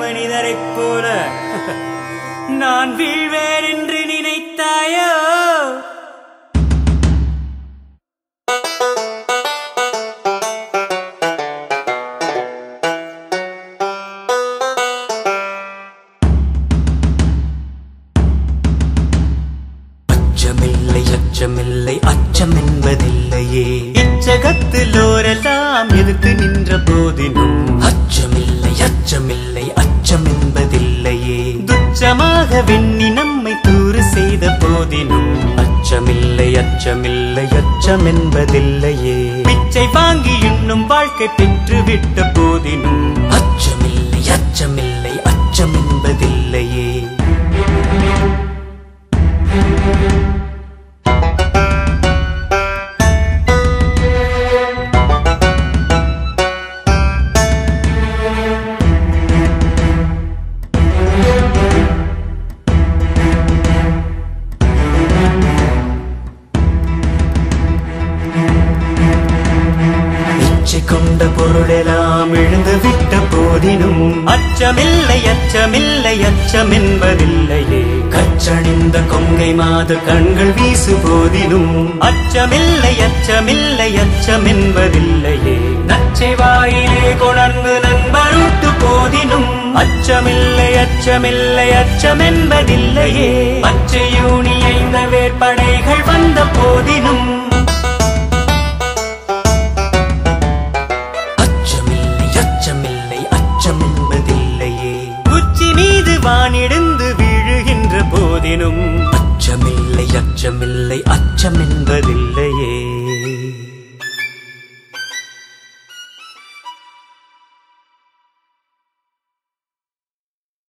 மனிதரைப் போல நான் வீழ்வேன் என்று நினைத்தாயோ அச்சமில்லை அச்சமில்லை அச்சம் என்பதில்லையே இச்சகத்திலோரெல்லாம் எதிர்த்து நின்ற போதினும் அச்சமில்லை அச்சமில்லை அச்சம் என்பதில்லையே துச்சமாக விண்ணி நம்மை தூறு செய்த போதினும் அச்சமில்லை அச்சமில்லை அச்சம் என்பதில்லையே பிச்சை வாங்கி இன்னும் வாழ்க்கை பெற்று விட்ட போதினும் அச்சமில்லை அச்சமில்லை அச்சம் என்பதில்லையே இச்சை கொண்ட பொருளெல்லாம் எழுந்து விட்ட போதினும் அச்சமில்லை அச்சமில்லை அச்சம் என்பதில்லையே கச்சணிந்த கொங்கை மாத கண்கள் வீசு போதினும் அச்சமில்லை அச்சமில்லை அச்சம் என்பதில்லையே நச்சை வாயிலே கொணர்ந்து நண்பருட்டு போதினும் அச்சமில்லை அச்சமில்லை அச்சம் என்பதில்லையே பச்சை யூனியைந்த வேற்படைகள் வந்த போதினும் அச்சமில்லை அச்சமில்லை அச்சம் என்பதில்லையே உச்சி மீது வானிடிந்து வீழுகின்ற போதினும் அச்சமில்லை அச்சமில்லை அச்சம் என்பதில்லையே